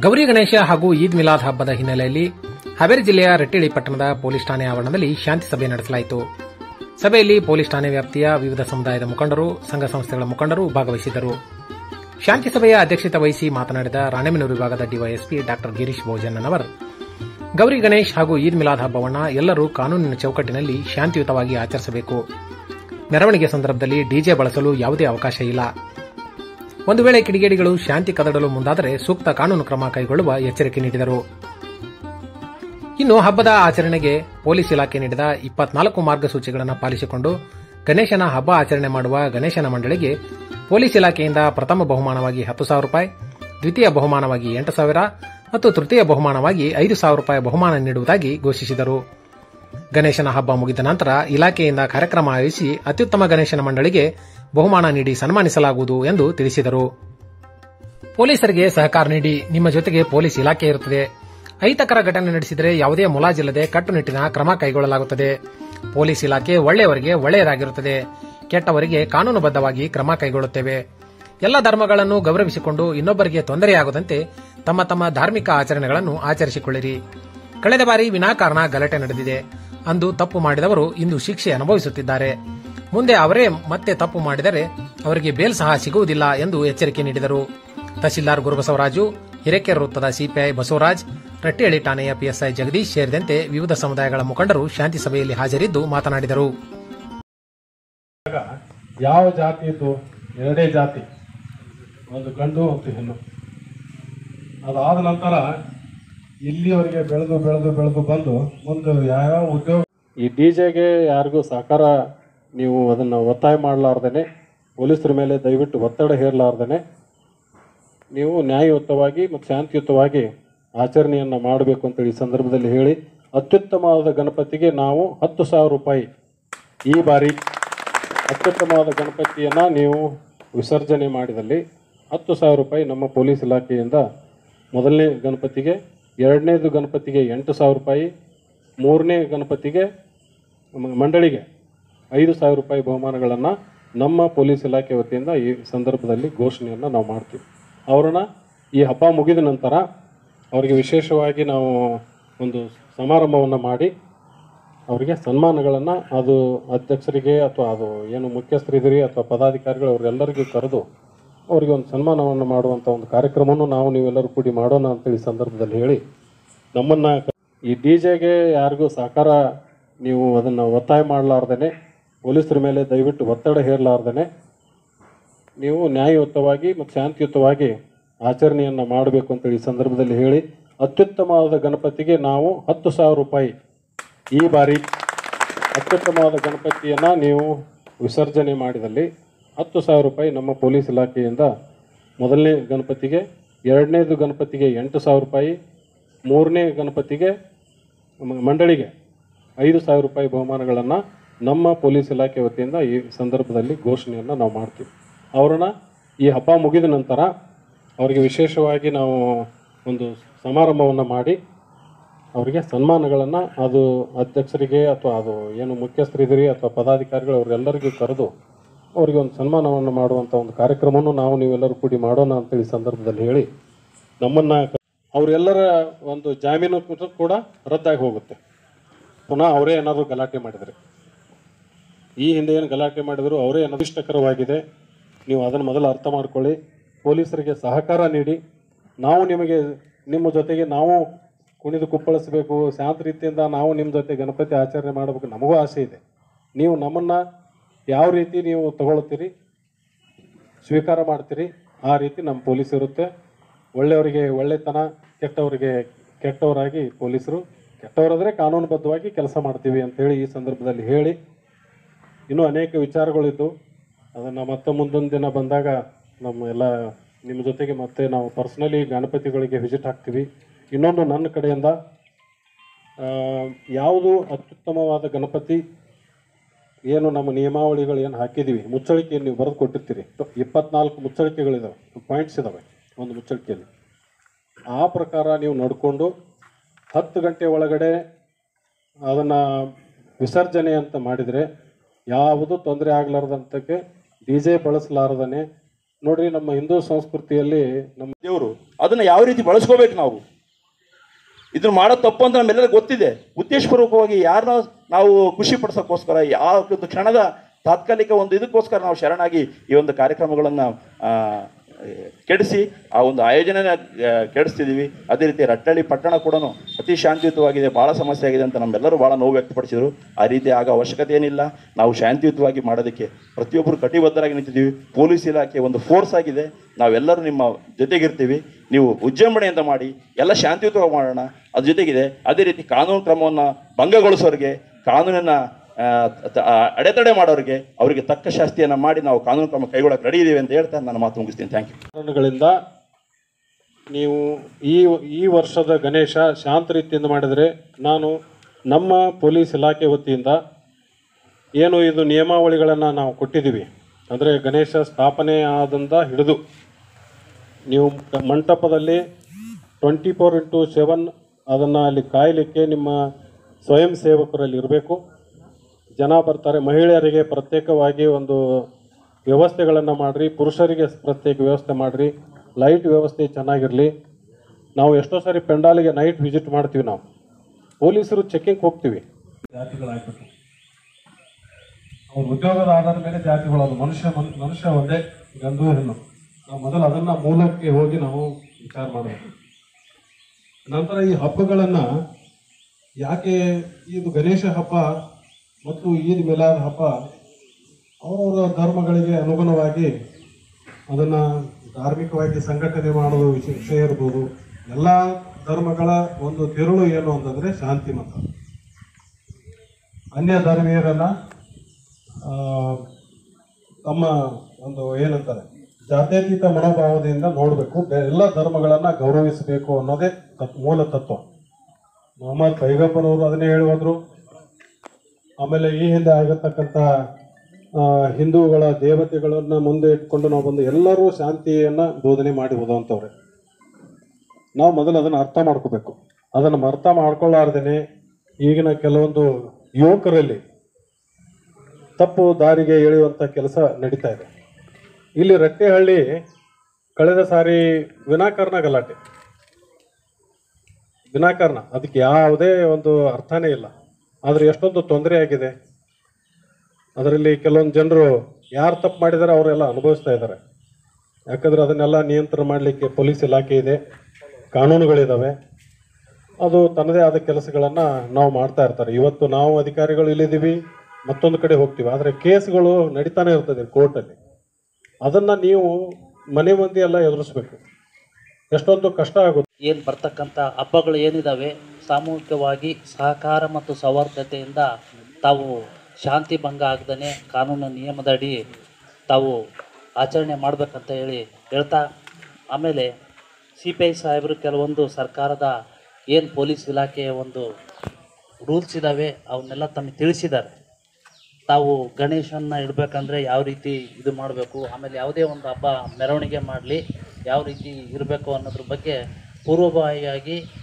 ಗೌರಿ ಗಣೇಶ ಹಾಗೂ ಈದ್ ಮಿಲಾದ್ ಹಬ್ಬದ ಹಿನ್ನೆಲೆಯಲ್ಲಿ ಹಾವೇರಿ ಜಿಲ್ಲೆಯ ರಟ್ಟಿಳಿ ಪಟ್ಟಣದ ಪೊಲೀಸ್ ಠಾಣೆ ಆವರಣದಲ್ಲಿ ಶಾಂತಿ ಸಭೆ ನಡೆಸಲಾಯಿತು ಸಭೆಯಲ್ಲಿ ಪೊಲೀಸ್ ಠಾಣೆ ವ್ಯಾಪ್ತಿಯ ವಿವಿಧ ಸಮುದಾಯದ ಮುಖಂಡರು ಸಂಘ ಸಂಸ್ಥೆಗಳ ಮುಖಂಡರು ಭಾಗವಹಿಸಿದ್ದರು ಶಾಂತಿ ಸಭೆಯ ಅಧ್ಯಕ್ಷತೆ ವಹಿಸಿ ಮಾತನಾಡಿದ ರಾಣೆಬೆನ್ನೂರು ವಿಭಾಗದ ಡಿವೈಎಸ್ಪಿ ಡಾ ಗಿರೀಶ್ ಭೋಜನ್ನವರ್ ಗೌರಿ ಗಣೇಶ್ ಹಾಗೂ ಈದ್ ಮಿಲಾದ್ ಹಬ್ಬವನ್ನು ಎಲ್ಲರೂ ಕಾನೂನಿನ ಚೌಕಟ್ಟಿನಲ್ಲಿ ಶಾಂತಿಯುತವಾಗಿ ಆಚರಿಸಬೇಕು ಮೆರವಣಿಗೆ ಸಂದರ್ಭದಲ್ಲಿ ಡಿಜೆ ಬಳಸಲು ಯಾವುದೇ ಅವಕಾಶ ಇಲ್ಲ ಒಂದು ವೇಳೆ ಕಿಡಿಗೇಡಿಗಳು ಶಾಂತಿ ಕದಡಲು ಮುಂದಾದರೆ ಸೂಕ್ತ ಕಾನೂನು ಕ್ರಮ ಕೈಗೊಳ್ಳುವ ಎಚ್ಚರಿಕೆ ನೀಡಿದರು ಇನ್ನು ಹಬ್ಬದ ಆಚರಣೆಗೆ ಪೊಲೀಸ್ ಇಲಾಖೆ ನೀಡಿದ ಇಪ್ಪತ್ನಾಲ್ಕು ಮಾರ್ಗಸೂಚಿಗಳನ್ನು ಪಾಲಿಸಿಕೊಂಡು ಗಣೇಶನ ಹಬ್ಬ ಆಚರಣೆ ಮಾಡುವ ಗಣೇಶನ ಮಂಡಳಿಗೆ ಪೊಲೀಸ್ ಇಲಾಖೆಯಿಂದ ಪ್ರಥಮ ಬಹುಮಾನವಾಗಿ ಹತ್ತು ಸಾವಿರ ರೂಪಾಯಿ ದ್ವಿತೀಯ ಬಹುಮಾನವಾಗಿ ಎಂಟು ಸಾವಿರ ಮತ್ತು ತೃತೀಯ ಬಹುಮಾನವಾಗಿ ಐದು ಸಾವಿರ ರೂಪಾಯಿ ಬಹುಮಾನ ನೀಡುವುದಾಗಿ ಘೋಷಿಸಿದರು ಗಣೇಶನ ಹಬ್ಬ ಮುಗಿದ ನಂತರ ಇಲಾಖೆಯಿಂದ ಕಾರ್ಯಕ್ರಮ ಆಯೋಜಿಸಿ ಅತ್ಯುತ್ತಮ ಗಣೇಶನ ಮಂಡಳಿಗೆ ಬಹುಮಾನ ನೀಡಿ ಸನ್ಮಾನಿಸಲಾಗುವುದು ಎಂದು ತಿಳಿಸಿದರು ಪೊಲೀಸರಿಗೆ ಸಹಕಾರ ನೀಡಿ ನಿಮ್ಮ ಜೊತೆಗೆ ಪೊಲೀಸ್ ಇಲಾಖೆ ಇರುತ್ತದೆ ಅಹಿತಕರ ಘಟನೆ ನಡೆಸಿದರೆ ಯಾವುದೇ ಮುಲಾಜಿಲ್ಲದೆ ಕಟ್ಟುನಿಟ್ಟಿನ ಕ್ರಮ ಕೈಗೊಳ್ಳಲಾಗುತ್ತದೆ ಪೊಲೀಸ್ ಇಲಾಖೆ ಒಳ್ಳೆಯವರಿಗೆ ಒಳ್ಳೆಯದಾಗಿರುತ್ತದೆ ಕೆಟ್ಟವರಿಗೆ ಕಾನೂನುಬದ್ಧವಾಗಿ ಕ್ರಮ ಕೈಗೊಳ್ಳುತ್ತೇವೆ ಎಲ್ಲ ಧರ್ಮಗಳನ್ನು ಗೌರವಿಸಿಕೊಂಡು ಇನ್ನೊಬ್ಬರಿಗೆ ತೊಂದರೆಯಾಗದಂತೆ ತಮ್ಮ ತಮ್ಮ ಧಾರ್ಮಿಕ ಆಚರಣೆಗಳನ್ನು ಆಚರಿಸಿಕೊಳ್ಳಿರಿ ಕಳೆದ ಬಾರಿ ವಿನಾಕಾರಣ ಗಲಾಟೆ ನಡೆದಿದೆ ಅಂದು ತಪ್ಪು ಮಾಡಿದವರು ಇಂದು ಶಿಕ್ಷೆ ಅನುಭವಿಸುತ್ತಿದ್ದಾರೆ ಮುಂದೆ ಅವರೇ ಮತ್ತೆ ತಪ್ಪು ಮಾಡಿದರೆ ಅವರಿಗೆ ಬೇಲ್ ಸಹ ಸಿಗುವುದಿಲ್ಲ ಎಂದು ಎಚ್ಚರಿಕೆ ನೀಡಿದರು ತಹಸೀಲ್ದಾರ್ ಗುರುಬಸವರಾಜು ಹಿರೇಕೆರೆ ವೃತ್ತದ ಸಿಪಿಐ ಬಸವರಾಜ್ ರಟ್ಟಿಹಳ್ಳಿ ಠಾಣೆಯ ಪಿಎಸ್ಐ ಜಗದೀಶ್ ಸೇರಿದಂತೆ ವಿವಿಧ ಸಮುದಾಯಗಳ ಮುಖಂಡರು ಶಾಂತಿ ಸಭೆಯಲ್ಲಿ ಹಾಜರಿದ್ದು ಮಾತನಾಡಿದರು ಯಾವ ಜಾತಿ ಇದ್ದು ಎರಡೇ ಜಾತಿ ಒಂದು ಗಂಡು ಮತ್ತು ಹೆಣ್ಣು ಅದಾದ ನಂತರ ಇಲ್ಲಿವರೆಗೆ ಬೆಳೆದು ಬೆಳೆದು ಬೆಳೆದು ಬಂದು ಮುಂದೆ ಯಾವ್ಯಾವ ಉದ್ಯೋಗ ಈ ಡಿ ಜೆಗೆ ಯಾರಿಗೂ ಸಹಕಾರ ನೀವು ಅದನ್ನು ಒತ್ತಾಯ ಮಾಡಲಾರ್ದೇನೆ ಪೊಲೀಸರ ಮೇಲೆ ದಯವಿಟ್ಟು ಒತ್ತಡ ಹೇರಲಾರ್ದೇನೆ ನೀವು ನ್ಯಾಯಯುತವಾಗಿ ಮತ್ತು ಶಾಂತಿಯುತವಾಗಿ ಆಚರಣೆಯನ್ನು ಮಾಡಬೇಕು ಅಂತೇಳಿ ಈ ಸಂದರ್ಭದಲ್ಲಿ ಹೇಳಿ ಅತ್ಯುತ್ತಮವಾದ ಗಣಪತಿಗೆ ನಾವು ಹತ್ತು ಸಾವಿರ ರೂಪಾಯಿ ಈ ಬಾರಿ ಅತ್ಯುತ್ತಮವಾದ ಗಣಪತಿಯನ್ನು ನೀವು ವಿಸರ್ಜನೆ ಮಾಡಿದಲ್ಲಿ ಹತ್ತು ಸಾವಿರ ರೂಪಾಯಿ ನಮ್ಮ ಪೊಲೀಸ್ ಇಲಾಖೆಯಿಂದ ಮೊದಲನೇ ಗಣಪತಿಗೆ ಎರಡನೇದು ಗಣಪತಿಗೆ ಎಂಟು ಸಾವಿರ ರೂಪಾಯಿ ಮೂರನೇ ಗಣಪತಿಗೆ ಮ- ಮಂಡಳಿಗೆ ಐದು ಸಾವಿರ ರೂಪಾಯಿ ಬಹುಮಾನಗಳನ್ನು ನಮ್ಮ ಪೊಲೀಸ್ ಇಲಾಖೆ ವತಿಯಿಂದ ಈ ಸಂದರ್ಭದಲ್ಲಿ ಘೋಷಣೆಯನ್ನು ನಾವು ಮಾಡ್ತೀವಿ ಅವರನ್ನ ಈ ಹಬ್ಬ ಮುಗಿದ ನಂತರ ಅವರಿಗೆ ವಿಶೇಷವಾಗಿ ನಾವು ಒಂದು ಸಮಾರಂಭವನ್ನು ಮಾಡಿ ಅವರಿಗೆ ಸನ್ಮಾನಗಳನ್ನು ಅದು ಅಧ್ಯಕ್ಷರಿಗೆ ಅಥವಾ ಅದು ಏನು ಮುಖ್ಯಸ್ಥರಿದ್ದೀರಿ ಅಥವಾ ಪದಾಧಿಕಾರಿಗಳು ಅವರೆಲ್ಲರಿಗೂ ಕರೆದು ಅವರಿಗೆ ಒಂದು ಸನ್ಮಾನವನ್ನು ಮಾಡುವಂಥ ಒಂದು ಕಾರ್ಯಕ್ರಮವನ್ನು ನಾವು ನೀವೆಲ್ಲರೂ ಕೂಡಿ ಮಾಡೋಣ ಅಂತೇಳಿ ಈ ಸಂದರ್ಭದಲ್ಲಿ ಹೇಳಿ ನಮ್ಮನ್ನು ಈ ಡಿ ಜೆಗೆ ಯಾರಿಗೂ ಸಹಕಾರ ನೀವು ಅದನ್ನು ಒತ್ತಾಯ ಮಾಡಲಾರ್ದೇನೆ ಪೊಲೀಸರ ಮೇಲೆ ದಯವಿಟ್ಟು ಒತ್ತಡ ಹೇರಲಾರ್ದೇನೆ ನೀವು ನ್ಯಾಯಯುತವಾಗಿ ಮತ್ತು ಶಾಂತಿಯುತವಾಗಿ ಆಚರಣೆಯನ್ನು ಮಾಡಬೇಕು ಅಂತೇಳಿ ಈ ಸಂದರ್ಭದಲ್ಲಿ ಹೇಳಿ ಅತ್ಯುತ್ತಮವಾದ ಗಣಪತಿಗೆ ನಾವು ಹತ್ತು ಸಾವಿರ ರೂಪಾಯಿ ಈ ಬಾರಿ ಅತ್ಯುತ್ತಮವಾದ ಗಣಪತಿಯನ್ನು ನೀವು ವಿಸರ್ಜನೆ ಮಾಡಿದಲ್ಲಿ ಹತ್ತು ಸಾವಿರ ರೂಪಾಯಿ ನಮ್ಮ ಪೊಲೀಸ್ ಇಲಾಖೆಯಿಂದ ಮೊದಲನೇ ಗಣಪತಿಗೆ ಎರಡನೇದು ಗಣಪತಿಗೆ ಎಂಟು ಸಾವಿರ ರೂಪಾಯಿ ಮೂರನೇ ಗಣಪತಿಗೆ ಮ- ಮಂಡಳಿಗೆ ಐದು ಸಾವಿರ ರೂಪಾಯಿ ಬಹುಮಾನಗಳನ್ನು ನಮ್ಮ ಪೊಲೀಸ್ ಇಲಾಖೆ ವತಿಯಿಂದ ಈ ಸಂದರ್ಭದಲ್ಲಿ ಘೋಷಣೆಯನ್ನು ನಾವು ಮಾಡ್ತೀವಿ ಅವರನ್ನ ಈ ಹಬ್ಬ ಮುಗಿದ ನಂತರ ಅವರಿಗೆ ವಿಶೇಷವಾಗಿ ನಾವು ಒಂದು ಸಮಾರಂಭವನ್ನು ಮಾಡಿ ಅವರಿಗೆ ಸನ್ಮಾನಗಳನ್ನು ಅದು ಅಧ್ಯಕ್ಷರಿಗೆ ಅಥವಾ ಅದು ಏನು ಮುಖ್ಯಸ್ಥರಿದ್ದೀರಿ ಅಥವಾ ಪದಾಧಿಕಾರಿಗಳು ಅವರೆಲ್ಲರಿಗೂ ಕರೆದು ಅವರಿಗೆ ಒಂದು ಸನ್ಮಾನವನ್ನು ಮಾಡುವಂಥ ಒಂದು ಕಾರ್ಯಕ್ರಮವನ್ನು ನಾವು ನೀವೆಲ್ಲರೂ ಕೂಡಿ ಮಾಡೋಣ ಅಂತೇಳಿ ಈ ಸಂದರ್ಭದಲ್ಲಿ ಹೇಳಿ ನಮ್ಮನ್ನು ಅವರೆಲ್ಲರ ಒಂದು ಜಾಮೀನು ಕೂಡ- ಕೂಡ ರದ್ದಾಗಿ ಹೋಗುತ್ತೆ ಪುನಃ ಅವರೇ ಏನಾದರೂ ಗಲಾಟೆ ಮಾಡಿದರೆ ಈ ಹಿಂದೆ ಏನು ಗಲಾಟೆ ಮಾಡಿದ್ರು ಅವರೇ ಏನಾದ್ರು ಇಷ್ಟಕರವಾಗಿದೆ ನೀವು ಅದನ್ನು ಮೊದಲು ಅರ್ಥ ಮಾಡ್ಕೊಳ್ಳಿ ಪೊಲೀಸರಿಗೆ ಸಹಕಾರ ನೀಡಿ ನಾವು ನಿಮಗೆ ನಿಮ್ಮ ಜೊತೆಗೆ ನಾವು ಕುಣಿದು ಕುಪ್ಪಳಿಸಬೇಕು ಶಾಂತ ರೀತಿಯಿಂದ ನಾವು ನಿಮ್ಮ ಜೊತೆ ಗಣಪತಿ ಆಚರಣೆ ಮಾಡಬೇಕು ನಮಗೂ ಆಸೆ ಇದೆ ನೀವು ನಮ್ಮನ್ನು ಯಾವ ರೀತಿ ನೀವು ತಗೊಳ್ತೀರಿ ಸ್ವೀಕಾರ ಮಾಡ್ತೀರಿ ಆ ರೀತಿ ನಮ್ಮ ಪೊಲೀಸ್ ಇರುತ್ತೆ ಒಳ್ಳೆಯವರಿಗೆ ಒಳ್ಳೆತನ ಕೆಟ್ಟವರಿಗೆ ಕೆಟ್ಟವರಾಗಿ ಪೊಲೀಸರು ಕೆಟ್ಟವರಾದರೆ ಕಾನೂನುಬದ್ಧವಾಗಿ ಕೆಲಸ ಮಾಡ್ತೀವಿ ಅಂತೇಳಿ ಈ ಸಂದರ್ಭದಲ್ಲಿ ಹೇಳಿ ಇನ್ನೂ ಅನೇಕ ವಿಚಾರಗಳಿದ್ದು ಅದನ್ನು ಮತ್ತೆ ಮುಂದೊಂದು ದಿನ ಬಂದಾಗ ನಮ್ಮ ಎಲ್ಲ ನಿಮ್ಮ ಜೊತೆಗೆ ಮತ್ತೆ ನಾವು ಪರ್ಸ್ನಲಿ ಗಣಪತಿಗಳಿಗೆ ವಿಸಿಟ್ ಹಾಕ್ತೀವಿ ಇನ್ನೊಂದು ನನ್ನ ಕಡೆಯಿಂದ ಆ, ಯಾವುದು ಅತ್ಯುತ್ತಮವಾದ ಗಣಪತಿ ಏನು ನಮ್ಮ ನಿಯಮಾವಳಿಗಳು ಏನು ಹಾಕಿದ್ದೀವಿ ಮುಚ್ಚಳಿಕೆಯನ್ನು ನೀವು ಬರೆದು ಕೊಟ್ಟಿರ್ತೀರಿ ಇಪ್ಪತ್ನಾಲ್ಕು ಮುಚ್ಚಳಿಕೆಗಳಿದಾವೆ ಪಾಯಿಂಟ್ಸ್ ಇದ್ದಾವೆ ಒಂದು ಮುಚ್ಚಳಿಕೆಯಲ್ಲಿ ಆ ಪ್ರಕಾರ ನೀವು ನಡ್ಕೊಂಡು ಹತ್ತು ಗಂಟೆ ಒಳಗಡೆ ಅದನ್ನು ವಿಸರ್ಜನೆ ಅಂತ ಮಾಡಿದರೆ ಯಾವುದು ತೊಂದರೆ ಆಗಲಾರ್ದಂತಕ್ಕೆ ಡಿ ಜೆ ಬಳಸಲಾರದನೆ ನೋಡ್ರಿ ನಮ್ಮ ಹಿಂದೂ ಸಂಸ್ಕೃತಿಯಲ್ಲಿ ನಮ್ಮ ದೇವರು ಅದನ್ನು ಯಾವ ರೀತಿ ಬಳಸ್ಕೋಬೇಕು ನಾವು ಇದನ್ನ ಮಾಡೋದು ತಪ್ಪು ಅಂತ ನಮ್ಮೆಲ್ಲರಿಗೂ ಗೊತ್ತಿದೆ ಉದ್ದೇಶಪೂರ್ವಕವಾಗಿ ಯಾರನ್ನ ನಾವು ಖುಷಿ ಪಡಿಸೋಕ್ಕೋಸ್ಕರ ಯಾವ ಒಂದು ಕ್ಷಣದ ತಾತ್ಕಾಲಿಕ ಒಂದು ಇದಕ್ಕೋಸ್ಕರ ನಾವು ಶರಣಾಗಿ ಈ ಒಂದು ಕಾರ್ಯಕ್ರಮಗಳನ್ನು ಕೆಡಿಸಿ ಆ ಒಂದು ಆಯೋಜನೆನ ಆ, ಕೆಡಿಸ್ತಿದ್ದೀವಿ ಅದೇ ರೀತಿ ರಟ್ಟಳ್ಳಿ ಪಟ್ಟಣ ಕೂಡ ಅತಿ ಶಾಂತಿಯುತವಾಗಿದೆ ಭಾಳ ಸಮಸ್ಯೆ ಆಗಿದೆ ಅಂತ ನಮ್ಮೆಲ್ಲರೂ ಭಾಳ ನೋವು ವ್ಯಕ್ತಪಡಿಸಿದರು ಆ ರೀತಿ ಆಗ ಅವಶ್ಯಕತೆ ಏನಿಲ್ಲ ನಾವು ಶಾಂತಿಯುತವಾಗಿ ಮಾಡೋದಕ್ಕೆ ಪ್ರತಿಯೊಬ್ಬರು ಕಟಿಬದ್ಧರಾಗಿ ನಿಂತಿದ್ದೀವಿ ಪೊಲೀಸ್ ಇಲಾಖೆ ಒಂದು ಫೋರ್ಸ್ ಆಗಿದೆ ನಾವೆಲ್ಲರೂ ನಿಮ್ಮ ಜೊತೆಗಿರ್ತೀವಿ ನೀವು ವಿಜೃಂಭಣೆಯಿಂದ ಮಾಡಿ ಎಲ್ಲ ಶಾಂತಿಯುತವಾಗಿ ಮಾಡೋಣ ಅದ್ರ ಜೊತೆಗಿದೆ ಅದೇ ರೀತಿ ಕಾನೂನು ಕ್ರಮವನ್ನು ಭಂಗಗೊಳಿಸೋರಿಗೆ ಕಾನೂನನ್ನು ಆ, ತ- ಆ, ಅಡೆತಡೆ ಮಾಡೋರಿಗೆ ಅವರಿಗೆ ತಕ್ಕ ಶಾಸ್ತಿಯನ್ನು ಮಾಡಿ ನಾವು ಕಾನೂನು ಕ್ರಮ ಕೈಗೊಳ್ಳಕ್ಕೆ ರೆಡಿ ಇದ್ದೀವಿ ಅಂತ ಹೇಳ್ತಾ ನಾನು ಮಾತು ಮುಗಿಸ್ತೀನಿ ಥ್ಯಾಂಕ್ ಯು ಕಾರಣಗಳಿಂದ ನೀವು ಈ ಈ ವರ್ಷದ ಗಣೇಶ ಶಾಂತ ರೀತಿಯಿಂದ ಮಾಡಿದರೆ ನಾನು ನಮ್ಮ ಪೊಲೀಸ್ ಇಲಾಖೆ ವತಿಯಿಂದ ಏನು ಇದು ನಿಯಮಾವಳಿಗಳನ್ನು ನಾವು ಕೊಟ್ಟಿದ್ದೀವಿ ಅಂದರೆ ಗಣೇಶ ಸ್ಥಾಪನೆ ಆದಂದ ಹಿಡಿದು ನೀವು ಕ- ಮಂಟಪದಲ್ಲಿ ಟ್ವೆಂಟಿ ಫೋರ್ ಇಂಟು ಸೆವೆನ್ ಅದನ್ನು ಅಲ್ಲಿ ಕಾಯಲಿಕ್ಕೆ ನಿಮ್ಮ ಸ್ವಯಂ ಸೇವಕರಲ್ಲಿ ಇರಬೇಕು ಜನ ಬರ್ತಾರೆ ಮಹಿಳೆಯರಿಗೆ ಪ್ರತ್ಯೇಕವಾಗಿ ಒಂದು ವ್ಯವಸ್ಥೆಗಳನ್ನು ಮಾಡಿರಿ ಪುರುಷರಿಗೆ ಪ್ರತ್ಯೇಕ ವ್ಯವಸ್ಥೆ ಮಾಡಿರಿ ಲೈಟ್ ವ್ಯವಸ್ಥೆ ಚೆನ್ನಾಗಿರಲಿ ನಾವು ಎಷ್ಟೋ ಸಾರಿ ಪೆಂಡಾಲಿಗೆ ನೈಟ್ ವಿಸಿಟ್ ಮಾಡ್ತೀವಿ ನಾವು ಪೊಲೀಸರು ಚೆಕಿಂಗ್ ಹೋಗ್ತೀವಿ ಜಾತಿಗಳಾಗ್ಬಿಟ್ಟು ಅವ್ರ ಉದ್ಯೋಗದ ಆಧಾರದ ಮೇಲೆ ಜಾತಿಗಳು ಮನುಷ್ಯ ಮನ್- ಮನುಷ್ಯ ಒಂದೇ ಗಂಡು ಹೆಣ್ಣು ನಾವು ಮೊದಲು ಅದನ್ನ ಮೂಲಕ್ಕೆ ಹೋಗಿ ನಾವು ವಿಚಾರ ಮಾಡಬೇಕು ನಂತರ ಈ ಹಬ್ಬಗಳನ್ನ ಯಾಕೆ ಇದು ಗಣೇಶ ಹಬ್ಬ ಮತ್ತು ಈದ್ ಮಿಲಾದ್ ಹಬ್ಬ ಅವರವರ ಧರ್ಮಗಳಿಗೆ ಅನುಗುಣವಾಗಿ ಅದನ್ನ ಧಾರ್ಮಿಕವಾಗಿ ಸಂಘಟನೆ ಮಾಡೋದು ವಿಷಯ ವಿಷಯ ಇರ್ಬೋದು ಎಲ್ಲ ಧರ್ಮಗಳ ಒಂದು ತಿರುಳು ಏನು ಅಂತಂದ್ರೆ ಶಾಂತಿ ಮತ ಅನ್ಯ ಧರ್ಮೀಯರನ್ನ ಆ, ತಮ್ಮ ಒಂದು ಏನಂತಾರೆ ಜಾತ್ಯತೀತ ಮನೋಭಾವದಿಂದ ನೋಡಬೇಕು ಎಲ್ಲ ಧರ್ಮಗಳನ್ನ ಗೌರವಿಸಬೇಕು ಅನ್ನೋದೇ ತತ್- ಮೂಲ ತತ್ವ ಮೊಹಮ್ಮದ್ ಪೈಗಂಬರ್ ಅವರು ಅದನ್ನೇ ಹೇಳಿ ಹೋದ್ರು ಆಮೇಲೆ ಈ ಹಿಂದೆ ಆಗಿರ್ತಕ್ಕಂಥ ಆ, ಹಿಂದೂಗಳ ದೇವತೆಗಳನ್ನ ಮುಂದೆ ಇಟ್ಕೊಂಡು ನಾವು ಬಂದು ಎಲ್ಲರೂ ಶಾಂತಿಯನ್ನ ಬೋಧನೆ ಮಾಡಿ ಹೋದಂಥವ್ರೆ ನಾವು ಮೊದಲು ಅದನ್ನು ಅರ್ಥ ಮಾಡ್ಕೋಬೇಕು ಅದನ್ನು ಅರ್ಥ ಮಾಡ್ಕೊಳ್ಳಾರ್ದೇನೆ ಈಗಿನ ಕೆಲವೊಂದು ಯುವಕರಲ್ಲಿ ತಪ್ಪು ದಾರಿಗೆ ಎಳೆಯುವಂಥ ಕೆಲಸ ನಡೀತಾ ಇದೆ ಇಲ್ಲಿ ರಟ್ಟೆಹಳ್ಳಿ ಕಳೆದ ಸಾರಿ ವಿನಾಕಾರಣ ಗಲಾಟೆ ವಿನಾಕಾರಣ ಅದಕ್ಕೆ ಯಾವುದೇ ಒಂದು ಅರ್ಥನೇ ಇಲ್ಲ ಆದರೆ ಎಷ್ಟೊಂದು ತೊಂದರೆ ಆಗಿದೆ ಅದರಲ್ಲಿ ಕೆಲವೊಂದು ಜನರು ಯಾರು ತಪ್ಪು ಮಾಡಿದ್ದಾರೆ ಅವರೆಲ್ಲ ಅನುಭವಿಸ್ತಾ ಇದ್ದಾರೆ ಯಾಕಂದ್ರೆ ಅದನ್ನೆಲ್ಲ ನಿಯಂತ್ರಣ ಮಾಡಲಿಕ್ಕೆ ಪೊಲೀಸ್ ಇಲಾಖೆ ಇದೆ ಕಾನೂನುಗಳಿದ್ದಾವೆ ಅದು ತನ್ನದೇ ಆದ ಕೆಲಸಗಳನ್ನು ನಾವು ಮಾಡ್ತಾ ಇರ್ತಾರೆ ಇವತ್ತು ನಾವು ಅಧಿಕಾರಿಗಳು ಇಲ್ಲಿದ್ದೀವಿ ಮತ್ತೊಂದು ಕಡೆ ಹೋಗ್ತೀವಿ ಆದರೆ ಕೇಸ್ಗಳು ನಡೀತಾನೆ ಇರ್ತದೆ ಕೋರ್ಟಲ್ಲಿ ಅದನ್ನು ನೀವು ಮನೆ ಮಂದಿ ಎಲ್ಲ ಎದುರಿಸ್ಬೇಕು ಎಷ್ಟೊಂದು ಕಷ್ಟ ಆಗುತ್ತೆ ಏನು ಬರ್ತಕ್ಕಂಥ ಹಬ್ಬಗಳು ಏನಿದ್ದಾವೆ ಸಾಮೂಹಿಕವಾಗಿ ಸಹಕಾರ ಮತ್ತು ಸೌಹಾರ್ದತೆಯಿಂದ ತಾವು ಶಾಂತಿ ಭಂಗ ಆಗದೇ ಕಾನೂನು ನಿಯಮದಡಿ ತಾವು ಆಚರಣೆ ಮಾಡಬೇಕಂತ ಹೇಳಿ ಹೇಳ್ತಾ ಆಮೇಲೆ ಸಿ ಪಿ ಐ ಸಾಹೇಬರು ಕೆಲವೊಂದು ಸರ್ಕಾರದ ಏನು ಪೊಲೀಸ್ ಇಲಾಖೆಯ ಒಂದು ರೂಲ್ಸ್ ಇದ್ದಾವೆ ಅವನ್ನೆಲ್ಲ ತಮಗೆ ತಿಳಿಸಿದ್ದಾರೆ ತಾವು ಗಣೇಶನ್ನ ಇಡಬೇಕಂದ್ರೆ ಯಾವ ರೀತಿ ಇದು ಮಾಡಬೇಕು ಆಮೇಲೆ ಯಾವುದೇ ಒಂದು ಹಬ್ಬ ಮೆರವಣಿಗೆ ಮಾಡಲಿ ಯಾವ ರೀತಿ ಇರಬೇಕು ಅನ್ನೋದ್ರ ಬಗ್ಗೆ ಪೂರ್ವಭಾವಿಯಾಗಿ